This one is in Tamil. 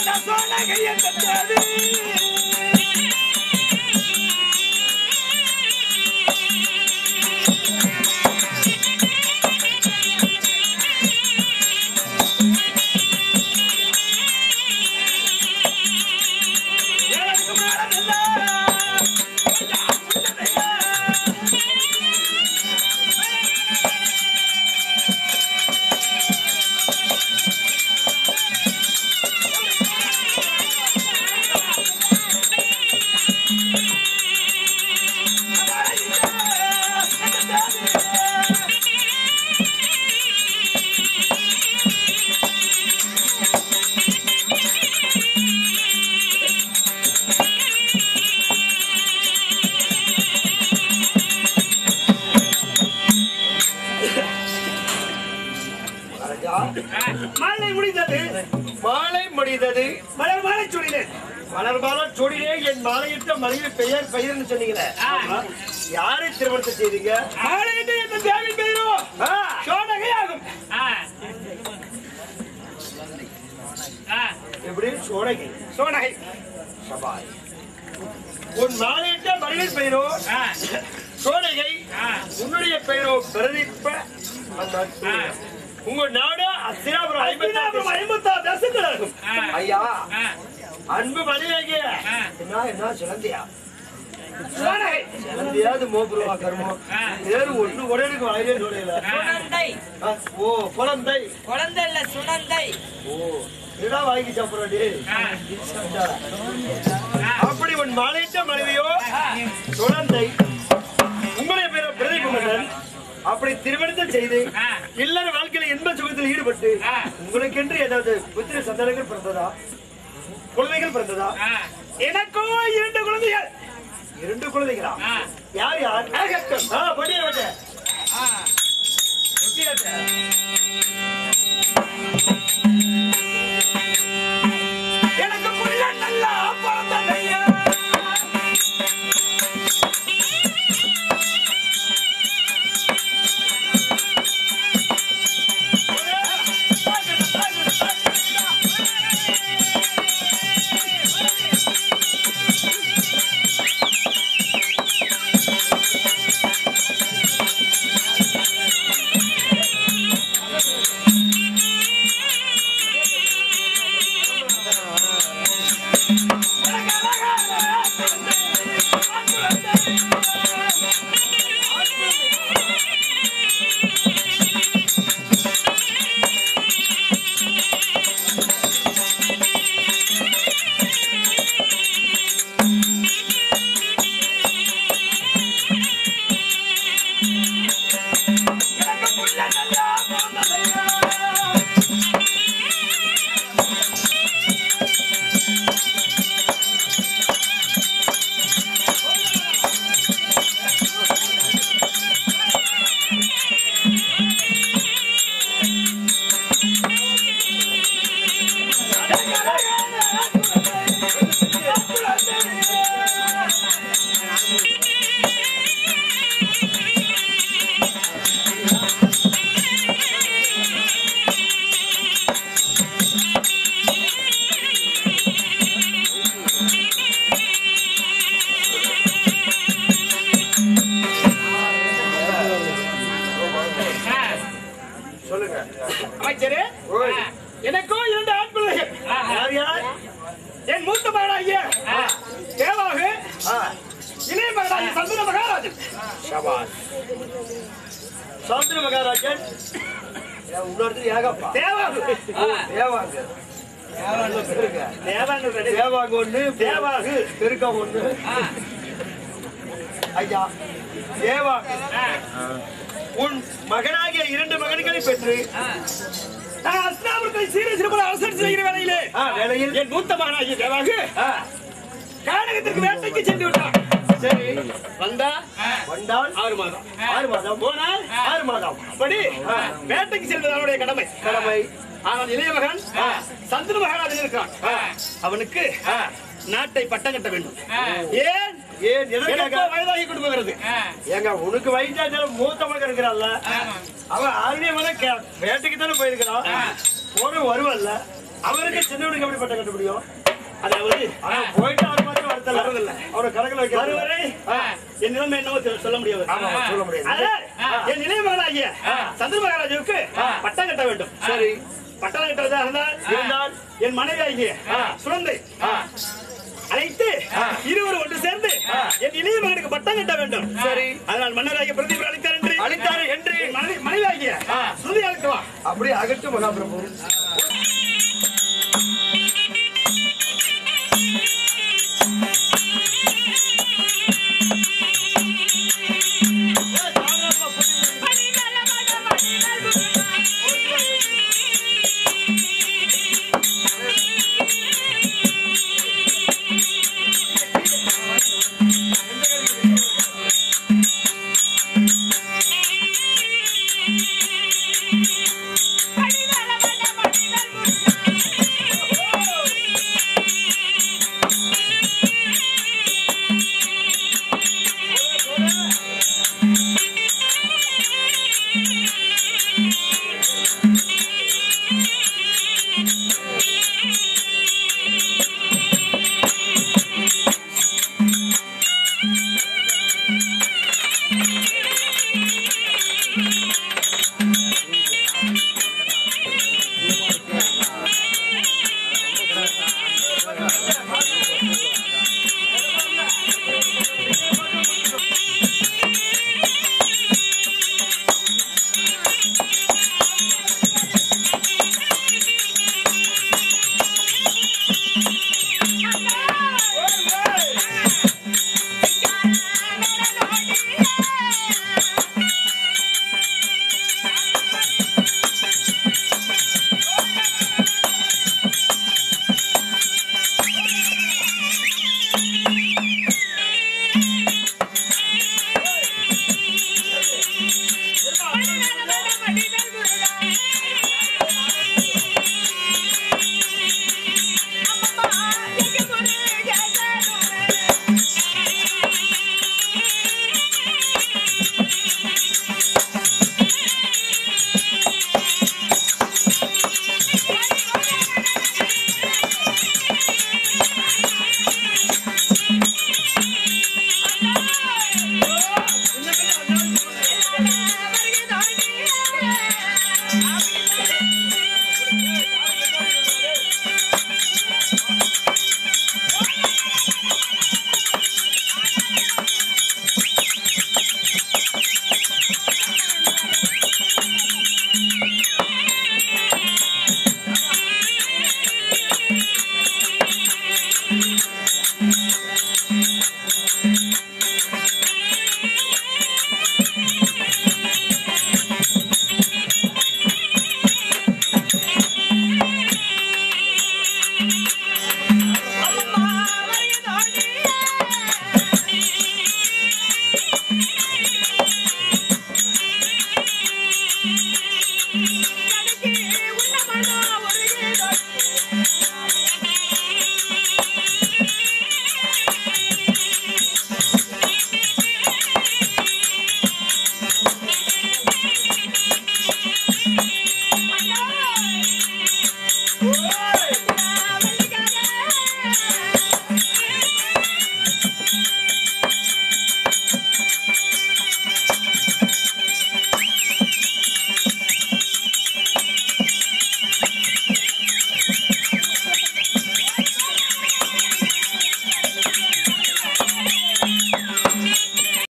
மாலை முடிந்தது மாலை முடிந்தது மலர் மாலை சுடினேன் மலர் மாலை சொடிலே என் மாலையிட்ட மனைவி பெயர் பெயர்னு சொன்னீங்களே யாரை திருமணத்தை செய்தீங்க மாலை என்று என் தேவி பெயரோ ஆ, சோனகை ஆகும் எப்படி சோழகி சோனகை சபாய் உன் மாலையிட்ட மனைவி பெயரோ சோழகை உன்னுடைய பெயரோ பிரதீப்ப அந்த உங்க நாடு அத்திராபுரம் ஐம்பதாயிரம் ஐம்பத்தாறு ஐம்பத்தாறு தசங்கள் ஆகும் ஐயா அன்பு மனைவியாகிய என்ன என்ன சிலந்தியா சோனகை சிலந்தியாவது மோபுருவா கர்மம் வேறு ஒண்ணு உடனுக்கு வாயிலே நுழையல சுனந்தை ஆ, ஓ குழந்தை குழந்தை இல்ல சுனந்தை ஓ என்னடா வாங்கி சாப்பிடுறாடி அப்படி உன் மாலையிட்ட மனைவியோ குழந்தை உங்களுடைய பேர பிரதிபுமன் அப்படி திருமணத்தை செய்து இல்லற வாழ்க்கையில இன்ப சுகத்தில் ஈடுபட்டு உங்களுக்கென்று ஏதாவது புத்திர சந்தனங்கள் பிறந்ததா குழந்தைகள் பிறந்ததா எனக்கோ இரண்டு குழந்தைகள் இரண்டு குழந்தைகளா யார் யார் ஆ, படியே வட்ட. எனக்கு புள்ள நல்லா பிறந்ததையா எனக்கு புள்ள நல்லா பிறந்ததையா சொல்லுங்க அமைச்சரே ஓய். எனக்கோ இரண்டு ஆண் பிள்ளைகள் யார் யார் என் மூத்த மகனாகிய தேவாகு ஆ, இளைய மகனாகிய சந்தன மகாராஜன் சபாஷ் சௌந்தர மகாராஜன் இன்னொருத்தர் ஏகப்பா தேவாகு ஓ, தேவாங்க தேவாங்க பெருக்க தேவாங்க ரெண்டு தேவாங்க ஒண்ணு தேவாகு பெருக்க ஒண்ணு ஐயா தேவாங்க உன் மகனாகிய இரண்டு மகன்களை பெற்று நான் அஸ்தாபுரத்தை சீர சிறுபல அரசு செய்கிற வேளையிலே ஆ, வேளையில் என் மூத்த மகனாகிய தேவாகு ஆ, கானகத்திற்கு வேட்டைக்கு சென்று விட்டான் சரி வந்தா வந்தால் ஆறு மாதம் ஆறு மாதம் போனால் ஆறு மாதம் அப்படி வேட்டைக்கு செல்வது அவனுடைய கடமை கடமை ஆனால் இளைய மகன் சந்தன மகாராஜன் இருக்கான் அவனுக்கு நாட்டை பட்டம் கட்ட வேண்டும் ஏன் ஏன் எனக்கோ எதற்காக வயதாகி கொடுக்கிறது ஏங்க உனக்கு வயசாச்சாலும் மூத்த மகன் இருக்கிறான்ல அவன் ஆல்ரெடி வந்து வேட்டைக்கு தானே போயிருக்கிறான் போன வருவல்ல அவருக்கு சின்னவனுக்கு எப்படி பட்டம் கட்ட முடியும் அதாவது ஆனா போயிட்டு அவர் மட்டும் வரதில்ல வரதில்ல. அவரை கணக்கில் வைக்க வருவரை என் நிலைமை என்னவோ தெ- சொல்ல முடியாது ஆமா சொல்ல முடியாது அதனால் என் இளைய மகனாகிய சந்திர மகாராஜாவுக்கு பட்டம் கட்ட வேண்டும் சரி பட்டம் கட்டுவதாக இருந்தால் இருந்தால் என் மனைவி ஆகிய சுரந்தை அழைத்து இருவர் ஒன்று சேர்ந்து என் இளைய மகனுக்கு பட்டம் கட்ட வேண்டும் சரி. அதனால் மன்னராகிய பிரதீப் அழைத்தார் என்று அழைத்தாரு என்று என் மனைவி மனைவி ஆகிய சுருதி அழைத்து வா அப்படியே அகற்று மகாபிரபு